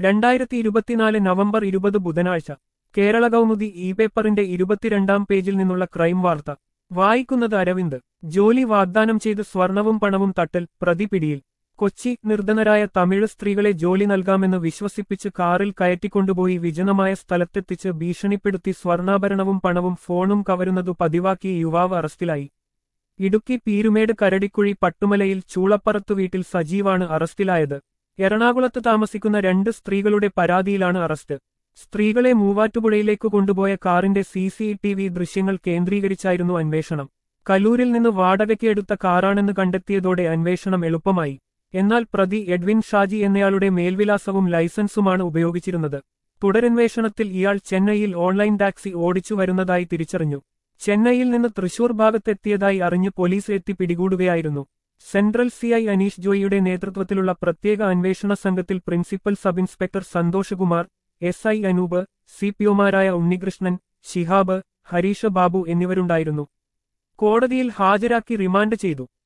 രണ്ടായിരത്തി ഇരുപത്തിനാല് നവംബർ ഇരുപത് ബുധനാഴ്ച കേരള കൗമുദി ഇ പേപ്പറിന്റെ ഇരുപത്തിരണ്ടാം പേജിൽ നിന്നുള്ള ക്രൈം വാർത്ത വായിക്കുന്നത് അരവിന്ദ് ജോലി വാഗ്ദാനം ചെയ്ത് സ്വർണവും പണവും തട്ടൽ പ്രതി പിടിയിൽ കൊച്ചി നിർധനരായ തമിഴ് സ്ത്രീകളെ ജോലി നൽകാമെന്ന് വിശ്വസിപ്പിച്ച് കാറിൽ കയറ്റിക്കൊണ്ടുപോയി വിജനമായ സ്ഥലത്തെത്തിച്ച് ഭീഷണിപ്പെടുത്തി സ്വർണ്ണാഭരണവും പണവും ഫോണും കവരുന്നതു പതിവാക്കിയ യുവാവ് അറസ്റ്റിലായി ഇടുക്കി പീരുമേട് കരടിക്കുഴി പട്ടുമലയിൽ ചൂളപ്പറത്തു വീട്ടിൽ സജീവാണ് അറസ്റ്റിലായത് എറണാകുളത്ത് താമസിക്കുന്ന രണ്ട് സ്ത്രീകളുടെ പരാതിയിലാണ് അറസ്റ്റ് സ്ത്രീകളെ മൂവാറ്റുപുഴയിലേക്ക് കൊണ്ടുപോയ കാറിന്റെ സി സി ടി വി ദൃശ്യങ്ങൾ കേന്ദ്രീകരിച്ചായിരുന്നു അന്വേഷണം കലൂരിൽ നിന്ന് വാടകയ്ക്ക് എടുത്ത കാറാണെന്ന് കണ്ടെത്തിയതോടെ അന്വേഷണം എളുപ്പമായി എന്നാൽ പ്രതി എഡ്വിൻ ഷാജി എന്നയാളുടെ മേൽവിലാസവും ലൈസൻസുമാണ് ഉപയോഗിച്ചിരുന്നത് തുടരന്വേഷണത്തിൽ ഇയാൾ ചെന്നൈയിൽ ഓൺലൈൻ ടാക്സി ഓടിച്ചു വരുന്നതായി തിരിച്ചറിഞ്ഞു ചെന്നൈയിൽ നിന്ന് തൃശൂർ ഭാഗത്തെത്തിയതായി അറിഞ്ഞ് പോലീസ് എത്തി പിടികൂടുകയായിരുന്നു സെൻട്രൽ സി ഐ അനീഷ് ജോയിയുടെ നേതൃത്വത്തിലുള്ള പ്രത്യേക അന്വേഷണ സംഘത്തിൽ principal sub inspector Santhoshkumar S I Anoop C പിഒമാരായ ഉണ്ണികൃഷ്ണൻ ഷിഹാബ് ഹരീഷ ബാബു എന്നിവരുണ്ടായിരുന്നു കോടതിയിൽ ഹാജരാക്കി റിമാൻഡ് ചെയ്തു